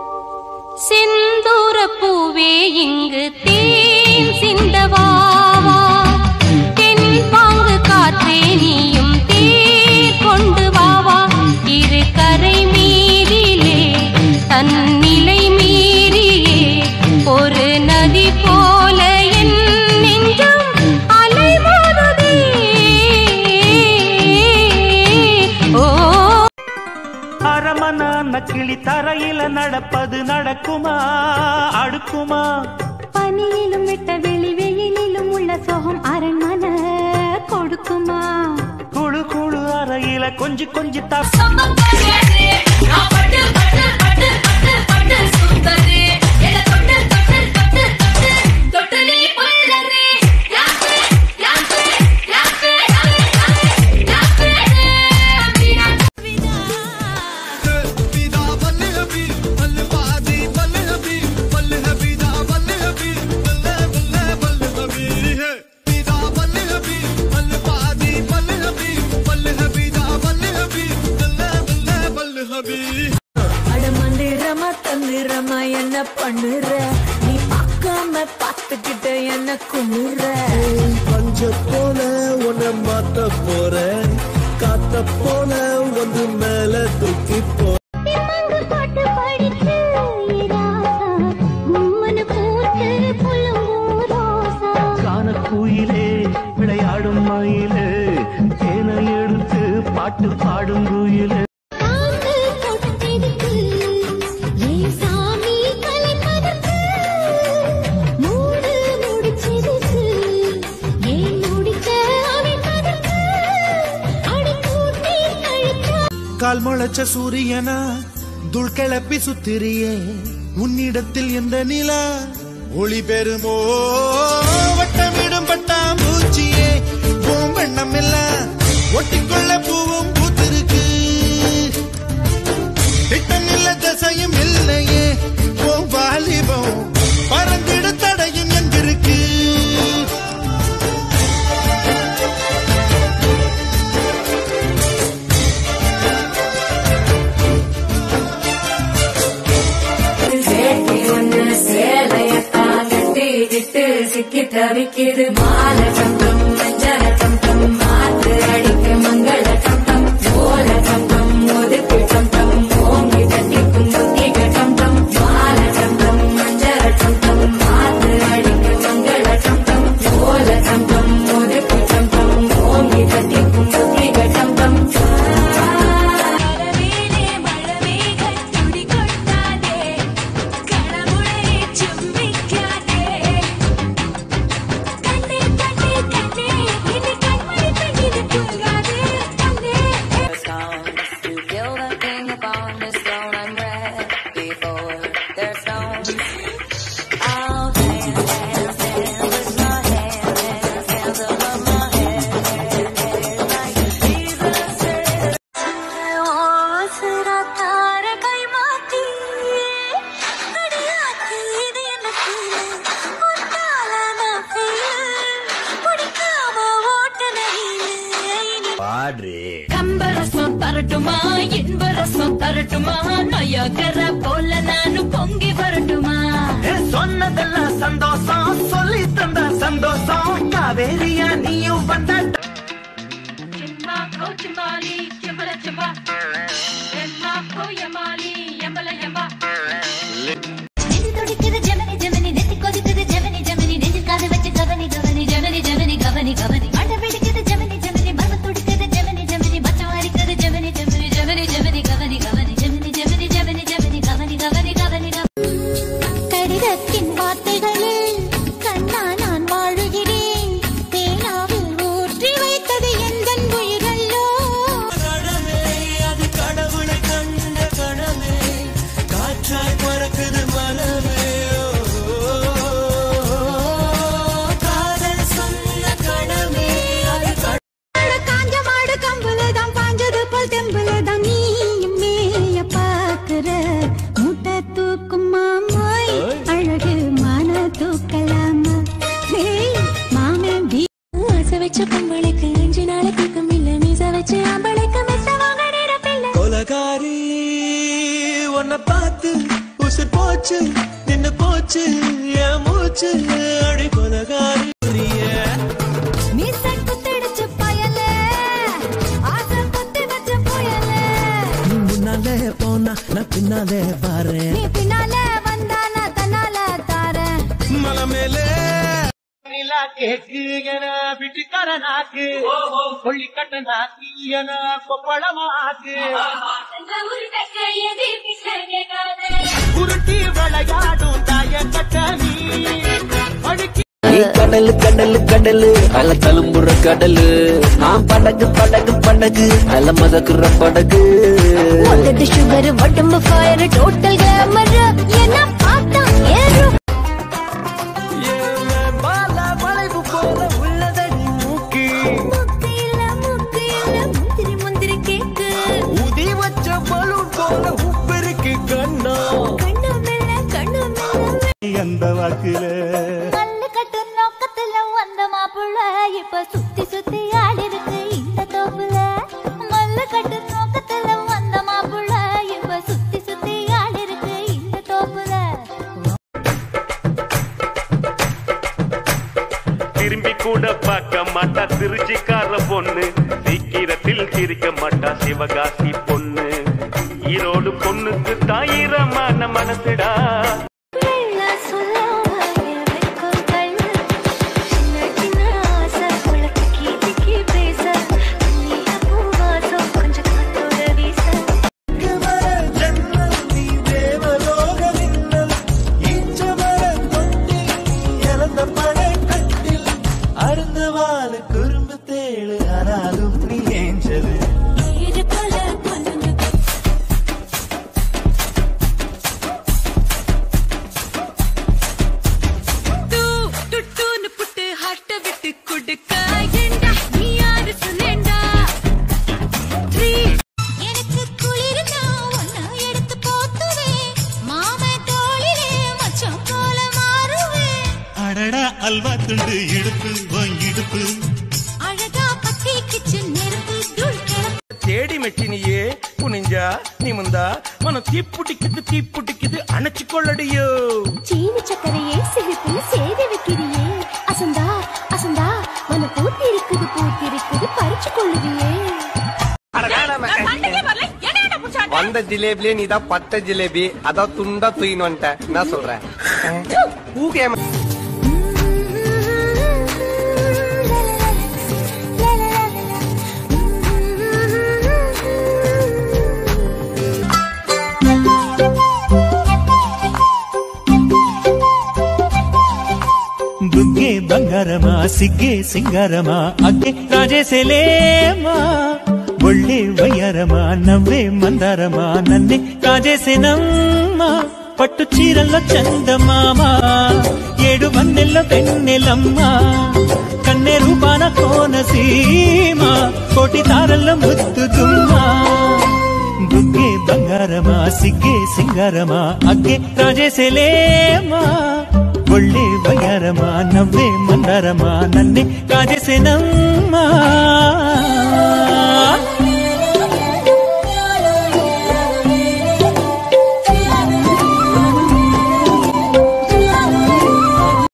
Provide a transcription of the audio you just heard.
செந்தூர பூவே இங்கு தேன் சிந்தவாவா தென் பாங்கு காற்றே நீயும் தேர் கொண்டு வாவா இரு கரை மீறிலே தன்னிலை மீறியே ஒரு நதி போல என் நெஞ்சம் அலைமோதுதே ஓ அரமனான கிளி தரையில நடப்பது நடக்குமா அடுக்குமா பனியிலும் விட்ட வெளி வெயிலிலும் உள்ள சோகம் அரண்மனை கொடுக்குமா குழு குழு அறையில கொஞ்சி கொஞ்சி த அட மந்திரமா தந்திரமா என்ன பண்ணுற நீ பார்க்காம பார்த்துக்கிட்ட என்ன குமுற பஞ்ச போல உன்னை மாத்த போறேன் காத்த போல வந்து மேல தூக்கி போ திம்மங்கு பாட்டு படிச்சு ராசா கும்மனு பூத்து புலம்பும் ரோசா கான குயிலே விளையாடும் மயிலே தேனை எடுத்து பாட்டு பாடும் குயிலே தாங்கு தொட்டெடுத்து ஏன் சாமி கலைப்பதற்கு மூடு முடிச்செடுத்து ஏன் முடிச்ச அமைப்பதற்கு அடி கூட்டி கழிச்சா கால் முளைச்ச சூரியனா துள் கிளப்பி சுத்திரியே உன்னிடத்தில் எந்த நிலா ஒளி பெறுமோ வட்டமிடும் பட்டாம்பூச்சியே பூம்பெண்ணம் எல்லாம் ஒட்டிக்கொள்ள பூவும் பூத்திருக்கு திட்டம் இல்ல தசையும் இல்லையே ஓ வாலிபம் பறந்திட தடையும் எங்கிருக்கு சேட்டி ஒண்ணு சேலையத்தான் கட்டிக்கிட்டு சிக்கி தவிக்குது மாலை சந்தம் மஞ்சள சந்தம் மாத்து அடிக்க மங்கள சந்தம் ஓல சந்தம் ஒதுக்கு சந்தம் ஓங்கி தட்டிக்கும் புத்திக சந்தம் மாலை சந்தம் மஞ்சள சந்தம் மாத்து அடிக்க மங்கள சந்தம் ஓல சந்தம் ஒதுக்கு சந்தம் ஓங்கி தட்டிக்கும் புத்திக சந்தம் மழவேலே மழவேகத் துடி கொட்டாதே கணமுளையை சும்மிக்காதே கண்ணே கண்ணே கண்ணே இனி கண்மணி பெண்ணிது புல்காதே கண்ணே stones to build a thing upon the stone I'm ready for their stones. I'll dance, dance, dance with my hands, hands, hands above my head, head, head, like Jesus said. ஆசரா தாரகை மாத்தி அடியாத்தி இது என்ன feel? உன்னால நான் feel. பிடிக்காம ஓட்டுன reel. இனி கம்பரசம் தரட்டுமா இன்பரசம் தரட்டுமா நயகர போல நானும் பொங்கி வரட்டுமா சொன்னதெல்லாம் சந்தோஷம் சொல்லி தந்த சந்தோஷம் காவேரியா நீயும் வந்த சிம்மா கோச்சிம்பாலி செம்பல செம்பா எம்மா கோயமாலி எம்பல எம்பா நெஞ்சு துடிக்குது ஜெமினி ஜெமினி நெத்தி கொதிக்குது ஜெமினி ஜெமினி நெஞ்சில் காது வச்சு கவனி கவனி ஜெமினி ஜெமினி கவனி கவனி அட வெடிக்குது ஜெமினி ஜெமினி மர்ம துடிக்குது ஜெமினி ஜெமினி மச்சம் அரிக்குது ஜெமினி ஜெமினி ஜெமினி ஜெமினி கவனி கவனி ஜெமினி ஜெமினி ஜெமினி ஜெமினி கவனி கவனி கவனி கடிதத்தின் வார்த்தைகளில் கண்ணா நான் வாழுகிறேன் தேனாவில் ஊற்றி வைத்தது எந்த உயிரல்லோ அது போச்சு நின்னு போச்சு என் மூச்சு அடி கொலகாரி மீசை குத்திடுச்சு பயலே ஆசை குத்தி வச்ச புயலே நீ முன்னாலே போனா நான் பின்னாலே பாறேன் நீ பின்னால வந்தா நான் தன்னால தாரேன் மலை மேலே நிலா கேக்கு என வீட்டுக்கார நாக்கு கொள்ளிக்கட்ட நாக்கு என கொப்பளமாக்கு உருட்டி விளையாடும் தாய கட்ட நீ அழுக்கி நீ கடலு கடலு கடலு அல தழும்புற கடலு நான் படகு படகு படகு அல மதக்குற படகு உதடு சுகர் உடம்பு ஃபயர் டோட்டல் கிளாமர் என்ன பார்த்தா ஏறும் வளைவு போல உள்ளதடி மூக்கு மூக்கு இல்ல மூக்கு இல்ல முந்திரி முந்திரி கேக்கு ஊதி வச்ச பலூன் போல உப்பிருக்கு கண்ணா கண்ணு மெல்ல கண்ணு மெல்ல அந்த வாக்குல கல்லு கட்டு நோக்கத்துல வந்த மாப்புள்ள இப்ப சுத்தி சுத்தி ஆடி இருக்கு இந்த தோப்புல மல்லு கட்டு நோக்கத்துல வந்த மாப்புள்ள இப்ப சுத்தி சுத்தி ஆடி இருக்கு இந்த தோப்புல திரும்பி கூட பார்க்க மாட்டா திருச்சிக்கார பொண்ணு சீக்கிரத்தில் சிரிக்க மாட்டா சிவகாசி பொண்ணு ஈரோடு பொண்ணுக்கு தாயிரமான மனசுடா வெள்ள சொல்லாம என் வெட்கம் கல்லு. சின்ன சின்ன ஆசை உனக்கு கீதிக்கு பேச. நீல பூவாசம் கொஞ்சம் காத்தோட வீச. குறும்பு தேழு ஆனாலும் நீ ஏஞ்சது இது போல பொண்ணுங்க துட்டுன்னு புட்டு ஹாட்ட விட்டு கொடுக்க ஏண்டா நீ யாரு சொன்னேண்டா த்ரீ எனக்கு குளிர்னா ஒன்னா எடுத்து போத்துவேன் மாமன் தோளிலே மச்சம் போல மாறுவேன் அடடா அல்வா துண்டு இடுப்பு உன் இடுப்பு அழகா பத்திக்குச்சு நெருப்பு தூள் கிளப்பு தேடி மெச்சினியே குனிஞ்சா நிமிந்தா மனம் தீப்புட்டிக்குது தீப்புட்டிக்குது அணைச்சு கொள்ளடியோ சீனி சக்கரையே சிரிப்பு சேதி வைக்கிறியே அசந்தா அசந்தா மன பூத்தி இருக்குது பூத்தி இருக்குது பறிச்சு கொள்ளுவியே வந்த ஜிலேபிலே நீ தான் பத்த ஜிலேபி அதான் துண்டா தூயின்னு வந்துட்ட என்ன சொல்ற ஊகே బుగ్గే బంగారమా సిగ్గే సింగారమా అగ్గే రాజేసేలేమా ఒళ్ళే వయ్యారమా నవ్వే మందారమా నన్నే కాజేసేనమ్మా పట్టు చీరల్లో చందమామ ఏడు వన్నెల్లో పెన్నెలమ్మ కన్నె రూపాన కోనసీమ కోటి తారల్లో ముద్దుతుమ్మా బుగ్గే బంగారమా సిగ్గే సింగారమా అగ్గే రాజేసేలేమా ఒళ్ళే వయ్యారమా నవ్వే మందారమా నన్నే కాజేసేనమ్మా